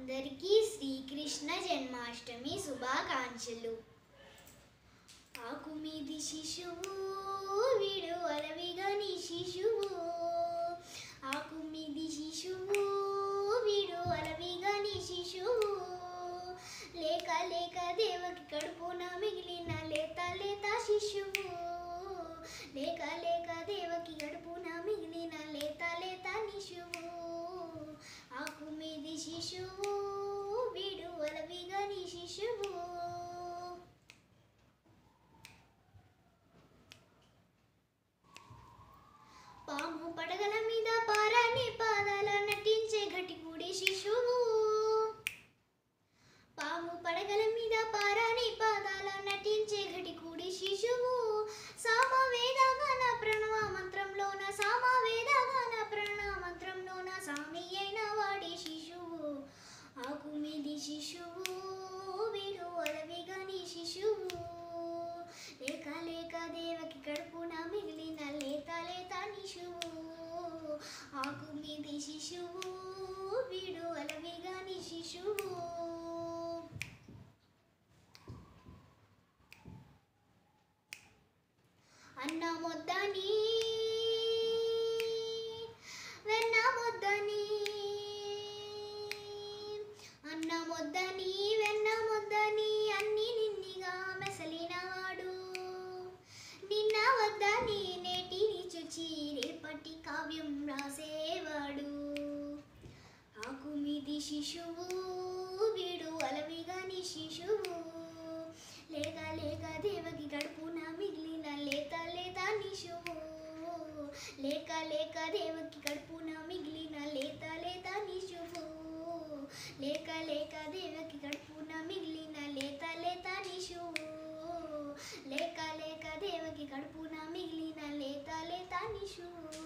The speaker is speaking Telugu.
అందరికీ శ్రీకృష్ణ జన్మాష్టమి శుభాకాంక్షలు ఆకు మీది శిశువు వీడు అలవిగని శిశువు ఆకు మీది శిశువు వీడు అలవిగని శిశువు లేక లేక దేవకి కడుపున మిగిలిన లేత లేత శిశువు లేక లేక దేవకి కడుపున మిగిలిన లేత లేత నిశువు ఆకు మీది శిశువు వీడు అలవిగని శిశువు పాము పడగల మీద పారాని పాదాల నటించే ఘటికుడి శిశువు పాము పడగల మీద పారాని పాదాల నటించే ఘటికుడి శిశువు సామవేదగాన ప్రణవ మంత్రంలోన సామవేదగాన ప్రణవ మంత్రంలోన సామి అయిన వాడి శిశువు ఆకు మీది శిశువు వీడు అలవిగని శిశువు లేక లేక దేవకి కడుపున మిగిలిన లేత లేత నిశువు ఆకు మీది శిశువు వీడు అలవిగాని శిశువు అన్న మొద్దని వెన్న మొద్దని అన్న మొద్దని వెన్న మొద్దని అన్ని నిన్నిగా మెసలినవాడు నిన్న వద్దని నేటిని చుచి రేపటి కావ్యం రాసేవాడు ఆకు మీది శిశువు వీడు అలవిగాని శిశువు లేక లేక దేవకి గడుపున మిగిలిన లేత లేత నిశువు లేక లేక దేవకి గడుపున మిగిలిన లేత లేత నిశువు లేక లేక దేవకి గడుపున మిగిలిన లేత లేత నిశువు లేక లేక దేవకి గడుపున మిగిలిన లేత లేత నిశువు